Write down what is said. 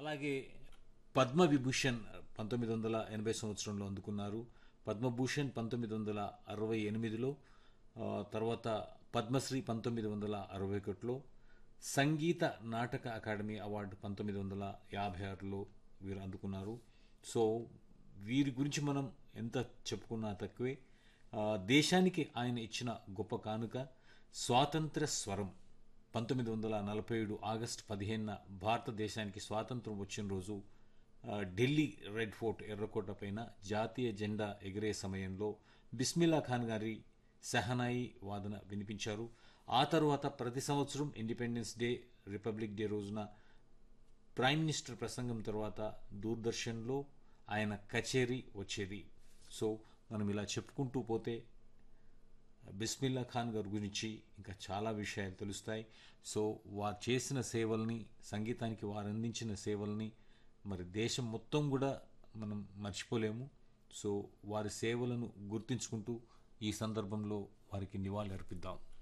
అలాగే పద్మవిభూషణ్ పంతొమ్మిది వందల ఎనభై సంవత్సరంలో అందుకున్నారు పద్మభూషణ్ పంతొమ్మిది వందల అరవై ఎనిమిదిలో ఆ, తర్వాత పద్మశ్రీ పంతొమ్మిది వందల అరవై ఒకటిలో సంగీత నాటక అకాడమీ అవార్డు పంతొమ్మిది వందల యాభై ఆరులో వీరు అందుకున్నారు సో వీరి గురించి మనం ఎంత చెప్పుకున్నా తక్కువే ఆ, దేశానికి ఆయన ఇచ్చిన గొప్ప కానుక స్వాతంత్ర స్వరం పంతొమ్మిది వందల నలభై ఏడు ఆగస్టు పదిహేనున భారతదేశానికి స్వాతంత్రం వచ్చిన రోజు ఆ, ఢిల్లీ రెడ్ ఫోర్ట్ ఎర్రకోట పైన జాతీయ జెండా ఎగిరే సమయంలో బిస్మిల్లా ఖాన్ గారి సహనాయి వాదన వినిపించారు ఆ తరువాత ప్రతి సంవత్సరం ఇండిపెండెన్స్ డే రిపబ్లిక్ డే రోజున ప్రైమ్ మినిస్టర్ ప్రసంగం తర్వాత దూరదర్శన్లో ఆయన కచేరీ వచ్చేది సో మనం ఇలా చెప్పుకుంటూ పోతే బిస్మిల్లా ఖాన్ గారి గురించి ఇంకా చాలా విషయాలు తెలుస్తాయి సో వారు చేసిన సేవల్ని సంగీతానికి వారు అందించిన సేవల్ని మరి దేశం మొత్తం కూడా మనం మర్చిపోలేము సో వారి సేవలను గుర్తించుకుంటూ ఈ సందర్భంలో వారికి నివాళి అర్పిద్దాం